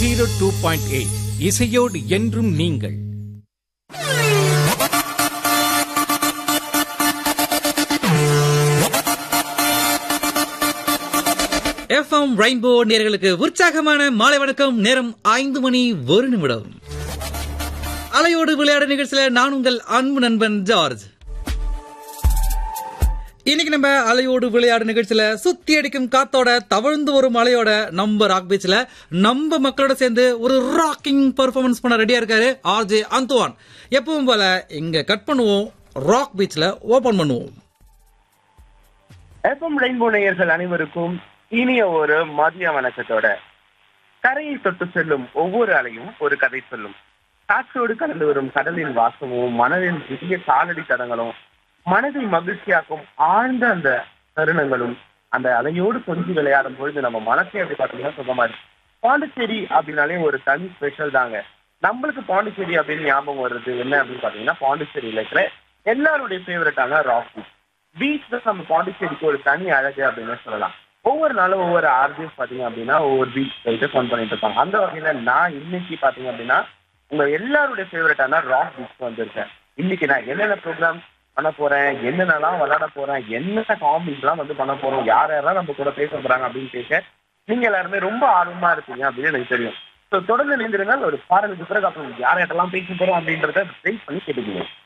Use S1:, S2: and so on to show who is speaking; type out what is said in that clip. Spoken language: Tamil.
S1: ஜீரோ டூ பாயிண்ட் எயிட் இசையோடு என்றும் நீங்கள்
S2: எஃப்எம் ரெயின்போ நேர்களுக்கு உற்சாகமான மாலை வணக்கம் நேரம் ஐந்து மணி ஒரு நிமிடம் அலையோடு விளையாடு நிகழ்ச்சியில நான் உங்கள் அன்பு நண்பன் ஜார்ஜ் இன்னைக்கு நம்ம அலையோடு விளையாடு நிகழ்ச்சியில சுத்தி அடிக்கும் காத்தோட தவழ்ந்து வரும் அலையோட நம்ம ராக் பீச்ல நம்ம மக்களோட சேர்ந்து ஒரு ராக்கிங் பெர்ஃபார்மன்ஸ் பண்ண ரெடியா இருக்காரு ஆர்ஜே அந்துவான் எப்பவும் போல இங்க கட் பண்ணுவோம் ராக் பீச்ல ஓபன் பண்ணுவோம்
S3: எஃப்எம் ரெயின்போ நேயர்கள் அனைவருக்கும் இனிய ஒரு மதிய வணக்கத்தோட கரையை தொட்டு செல்லும் ஒவ்வொரு அலையும் ஒரு கதை சொல்லும் காற்றோடு கலந்து வரும் கடலின் வாசமும் மனதின் புதிய காலடி தடங்களும் மனதை மகிழ்ச்சியாக்கும் ஆழ்ந்த அந்த தருணங்களும் அந்த அலையோடு கொஞ்சி விளையாடும் பொழுது நம்ம மனசே அப்படி பார்த்தீங்கன்னா சுகமா இருக்கு பாண்டிச்சேரி அப்படின்னாலே ஒரு தனி ஸ்பெஷல் தாங்க நம்மளுக்கு பாண்டிச்சேரி அப்படின்னு ஞாபகம் வருது என்ன அப்படின்னு பாத்தீங்கன்னா பாண்டிச்சேரியில இருக்கிற எல்லாருடைய ஃபேவரட்டான ராக் பீச் பீச் தான் நம்ம பாண்டிச்சேரிக்கு ஒரு தனி அழகு அப்படின்னு சொல்லலாம் ஒவ்வொரு நாளும் ஒவ்வொரு ஆர்ஜிஎஸ் பாத்தீங்க அப்படின்னா ஒவ்வொரு பீச் போயிட்டு ஃபன் பண்ணிட்டு இருப்பாங்க அந்த வகையில நான் இன்னைக்கு பாத்தீங்க அப்படின்னா உங்க எல்லாருடைய ஃபேவரட்டான ராக் பீச் வந்திருக்கேன் இன்னைக்கு நான் என்னென்ன ப்ரோக்ராம் பண்ண போறேன் என்னென்னலாம் விளையாட போறேன் என்னென்ன காமெடிஸ்லாம் வந்து பண்ண போறோம் யார் யாரெல்லாம் நம்ம கூட பேச போறாங்க அப்படின்னு பேச நீங்க எல்லாருமே ரொம்ப ஆர்வமா இருப்பீங்க அப்படின்னு எனக்கு தெரியும் ஸோ தொடர்ந்து நின்றுருங்க ஒரு பாடலுக்கு பிறகு அப்புறம் யார் யாரெல்லாம் பேச போறோம் அப்படின்றத வெயிட் பண்ணி கேட்டுக்கணும்